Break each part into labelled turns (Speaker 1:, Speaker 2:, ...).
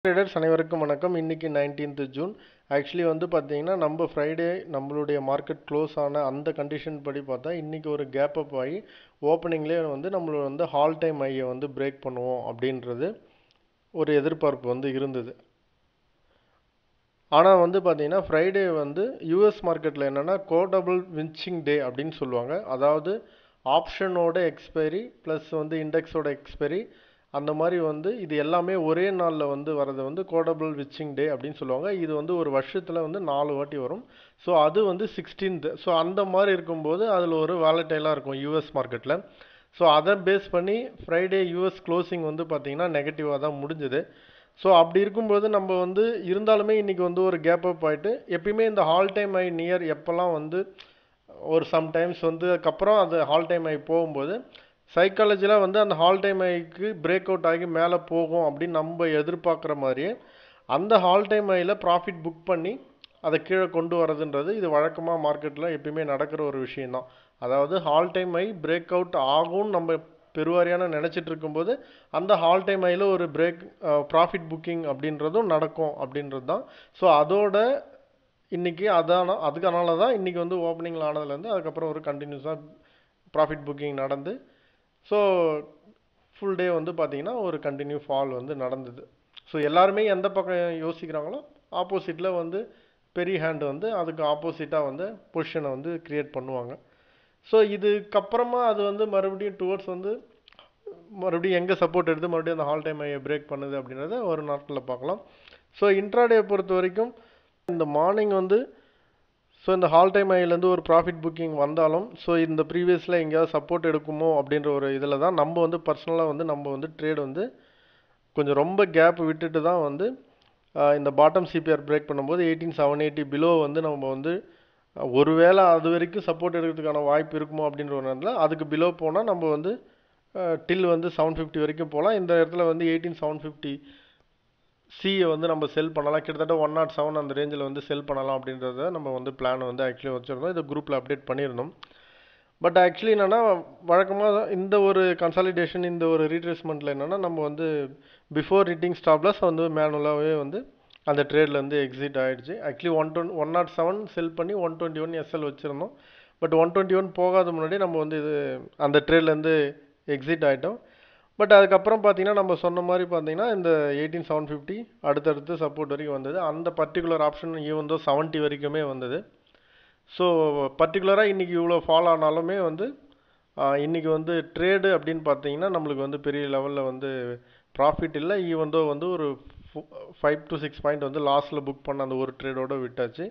Speaker 1: traders அனைவருக்கும் வணக்கம் இன்னைக்கு 19th ஜூன் ஆக்சுவலி வந்து பார்த்தீங்கன்னா நம்ம ஃப்ரைடே நம்மளுடைய மார்க்கெட் க்ளோஸ் ஆன அந்த கண்டிஷன் படி பார்த்தா இன்னைக்கு ஒரு கேப் அப் ஆகி ஓப்பனிங்லேயே வந்து நம்மளோட வந்து ஹால் டைம் ஐயை வந்து பிரேக் பண்ணுவோம் அப்படின்றது ஒரு எதிர்பார்ப்பு வந்து இருந்தது ஆனால் வந்து பார்த்தீங்கன்னா ஃப்ரைடே வந்து யூஎஸ் மார்க்கெட்டில் என்னென்னா கோடபுள் வின்ச்சிங் டே அப்படின்னு சொல்லுவாங்க அதாவது ஆப்ஷனோட எக்ஸ்பைரி ப்ளஸ் வந்து இண்டெக்ஸோட எக்ஸ்பைரி அந்த மாதிரி வந்து இது எல்லாமே ஒரே நாளில் வந்து வரது வந்து கோடபுள் விச்சிங் டே அப்படின்னு சொல்லுவாங்க இது வந்து ஒரு வருஷத்தில் வந்து நாலு வாட்டி வரும் ஸோ அது வந்து சிக்ஸ்டீன்த் ஸோ அந்த மாதிரி இருக்கும்போது அதில் ஒரு வேலட்டைலாக இருக்கும் யூஎஸ் மார்க்கெட்டில் ஸோ அதை பேஸ் பண்ணி ஃப்ரைடே யூஎஸ் க்ளோசிங் வந்து பார்த்திங்கன்னா நெகட்டிவாக தான் முடிஞ்சுது ஸோ அப்படி இருக்கும்போது நம்ம வந்து இருந்தாலுமே இன்றைக்கி வந்து ஒரு கேப் அப் ஆகிட்டு எப்பயுமே இந்த ஹால் டைம் ஐ நியர் எப்போல்லாம் வந்து ஒரு சம்டைம்ஸ் வந்து அதுக்கப்புறம் அது ஹால் டைம் ஐ போகும்போது சைக்காலஜியில் வந்து அந்த ஹால் டைம் ஐக்கு பிரேக் அவுட் ஆகி மேலே போகும் அப்படின்னு நம்ம எதிர்பார்க்குற மாதிரியே அந்த ஹால் டைம் ஐயில் ப்ராஃபிட் புக் பண்ணி அதை கீழே கொண்டு வரதுன்றது இது வழக்கமாக மார்க்கெட்டில் எப்பயுமே நடக்கிற ஒரு விஷயந்தான் அதாவது all time high break out ஆகும்னு நம்ம பெருவாரியான நினச்சிட்டு இருக்கும்போது அந்த ஹால் டைம் ஐயில் ஒரு பிரேக் ப்ராஃபிட் புக்கிங் அப்படின்றதும் நடக்கும் அப்படின்றது தான் ஸோ அதோட இன்றைக்கி அதான அதுக்கனால தான் இன்றைக்கி வந்து ஓப்பனிங்கில் ஆனதுலேருந்து அதுக்கப்புறம் ஒரு கண்டினியூஸாக ப்ராஃபிட் புக்கிங் நடந்து ஸோ ஃபுல் டே வந்து பார்த்திங்கன்னா ஒரு கண்டினியூ ஃபால் வந்து நடந்தது ஸோ எல்லாருமே எந்த பக்கம் யோசிக்கிறாங்களோ ஆப்போசிட்டில் வந்து பெரிய ஹேண்டு வந்து அதுக்கு ஆப்போசிட்டாக வந்து பொசிஷனை வந்து க்ரியேட் பண்ணுவாங்க ஸோ இதுக்கப்புறமா அது வந்து மறுபடியும் டுவர்ட்ஸ் வந்து மறுபடியும் எங்கே சப்போர்ட் எடுத்து மறுபடியும் அந்த ஹால் டைம் ஐயை பிரேக் பண்ணுது அப்படின்றத ஒரு நாட்களில் பார்க்கலாம் ஸோ இன்ட்ராடே பொறுத்த வரைக்கும் இந்த மார்னிங் வந்து ஸோ இந்த ஹால் டைம் ஐலேருந்து ஒரு ப்ராஃபிட் புக்கிங் வந்தாலும் ஸோ இந்த ப்ரீவியஸில் எங்கேயாவது சப்போர்ட் எடுக்குமோ அப்படின்ற ஒரு இதில் தான் நம்ம வந்து பர்சனலாக வந்து நம்ம வந்து ட்ரேட் வந்து கொஞ்சம் ரொம்ப கேப் விட்டுட்டு தான் வந்து இந்த பாட்டம் சிபிஆர் பிரேக் பண்ணும்போது எயிட்டீன் செவன் எயிட்டி பிலோ வந்து நம்ம வந்து ஒருவேளை அது வரைக்கும் சப்போர்ட் எடுக்கிறதுக்கான வாய்ப்பு இருக்குமோ அப்படின்ற ஒரு நேரத்தில் அதுக்கு பிலோ போனால் நம்ம வந்து டில் வந்து செவன் ஃபிஃப்டி வரைக்கும் போகலாம் இந்த இடத்துல வந்து எயிட்டீன் செவன் ஃபிஃப்டி சியை வந்து நம்ம செல் பண்ணலாம் கிட்டத்தட்ட ஒன் நாட் செவன் அந்த ரேஞ்சில் வந்து செல் பண்ணலாம் அப்படின்றத நம்ம வந்து பிளான் வந்து ஆக்சுவலி வச்சுருந்தோம் இதை குரூப்பில் அப்டேட் பண்ணியிருந்தோம் பட் ஆக்சுவலி என்னென்னா வழக்கமாக இந்த ஒரு கன்சாலிடேஷன் இந்த ஒரு ரீட்ரேஸ்மெண்ட்டில் என்னென்னா நம்ம வந்து பிஃபோர் ஹிட்டிங் ஸ்டாப்லஸ் வந்து மேனுவலாகவே வந்து அந்த ட்ரேட்லேருந்து எக்ஸிட் ஆகிடுச்சு actually one twenty one nought seven sell பண்ணி ஒன் டுவெண்ட்டி ஒன் எஸ்எல் வச்சுருந்தோம் பட் ஒன் டுவெண்ட்டி ஒன் போகாத முன்னாடி நம்ம வந்து இது அந்த ட்ரேட்லேருந்து எக்ஸிட் ஆகிட்டோம் பட் அதுக்கப்புறம் பார்த்தீங்கன்னா நம்ம சொன்ன மாதிரி பார்த்தீங்கன்னா இந்த எயிட்டீன் செவன் ஃபிஃப்டி அடுத்தடுத்து சப்போர்ட் வரைக்கும் வந்தது அந்த particular option even though seventy வரைக்குமே வந்தது ஸோ பர்டிகுலராக இன்றைக்கி இவ்வளோ ஃபாலோ ஆனாலுமே வந்து இன்றைக்கி வந்து ட்ரேடு அப்படின்னு பார்த்தீங்கன்னா நம்மளுக்கு வந்து பெரிய லெவலில் வந்து ப்ராஃபிட் இல்லை ஈவன் தோ வந்து ஒரு ஃபைவ் டு சிக்ஸ் பாயிண்ட் வந்து லாஸில் புக் பண்ண அந்த ஒரு ட்ரேடோட விட்டாச்சு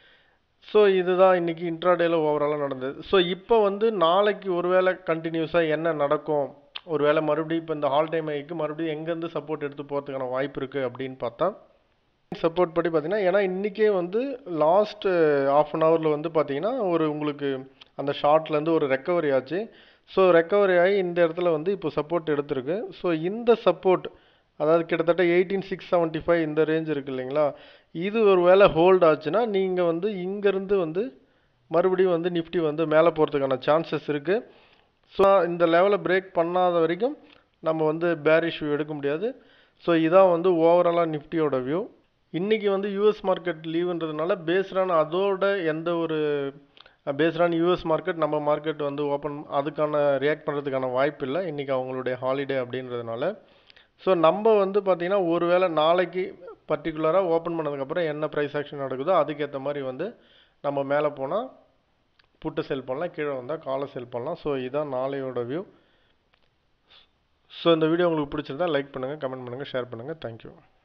Speaker 1: ஸோ இதுதான் இன்றைக்கி இன்ட்ராடேயில் ஓவராலாக நடந்தது ஸோ இப்போ வந்து நாளைக்கு ஒருவேளை கண்டினியூஸாக என்ன நடக்கும் ஒருவேளை மறுபடியும் இப்போ இந்த ஹால் டைம் ஐக்கு மறுபடியும் எங்கேருந்து சப்போர்ட் எடுத்து போகிறதுக்கான வாய்ப்பு இருக்குது அப்படின்னு பார்த்தா சப்போர்ட் படி பார்த்தீங்கன்னா ஏன்னா இன்றைக்கே வந்து லாஸ்ட் ஆஃப் அன் ஹவரில் வந்து பார்த்தீங்கன்னா ஒரு உங்களுக்கு அந்த ஷார்ட்லேருந்து ஒரு ரெக்கவரி ஆச்சு ஸோ ரெக்கவரி ஆகி இந்த இடத்துல வந்து இப்போ சப்போர்ட் எடுத்திருக்கு ஸோ இந்த சப்போர்ட் அதாவது கிட்டத்தட்ட எயிட்டீன் சிக்ஸ் செவன்ட்டி ஃபைவ் இந்த ரேஞ்ச் இருக்குது இல்லைங்களா இது ஒரு வேளை ஹோல்ட் ஆச்சுன்னா நீங்கள் வந்து இங்கேருந்து வந்து மறுபடியும் வந்து நிஃப்டி வந்து மேலே போகிறதுக்கான சான்சஸ் இருக்குது ஸோ இந்த லெவலை பிரேக் பண்ணாத வரைக்கும் நம்ம வந்து பேரிஷ் வியூ எடுக்க முடியாது ஸோ இதான் வந்து ஓவராலாக நிஃப்டியோட வியூ இன்றைக்கி வந்து யூஎஸ் மார்க்கெட் லீவுன்றதுனால பேஸ்டான அதோட எந்த ஒரு பேஸ்டான யூஎஸ் மார்க்கெட் நம்ம மார்க்கெட் வந்து ஓப்பன் அதுக்கான ரியாக்ட் பண்ணுறதுக்கான வாய்ப்பு இல்லை இன்றைக்கி அவங்களுடைய ஹாலிடே அப்படின்றதுனால ஸோ நம்ம வந்து பார்த்திங்கன்னா ஒரு வேளை நாளைக்கு பர்டிகுலராக ஓப்பன் பண்ணதுக்கப்புறம் என்ன ப்ரைஸ் ஆக்ஷன் நடக்குதோ அதுக்கேற்ற மாதிரி வந்து நம்ம மேலே போனால் புட்டு செல் பண்ணலாம் கீழே வந்தால் காலை செல் பண்ணலாம் ஸோ இதான் நாளையோட வியூ ஸோ இந்த வீடியோ உங்களுக்கு பிடிச்சிருந்தா லைக் பண்ணுங்கள் கமெண்ட் பண்ணுங்கள் ஷேர் பண்ணுங்கள் தேங்க்யூ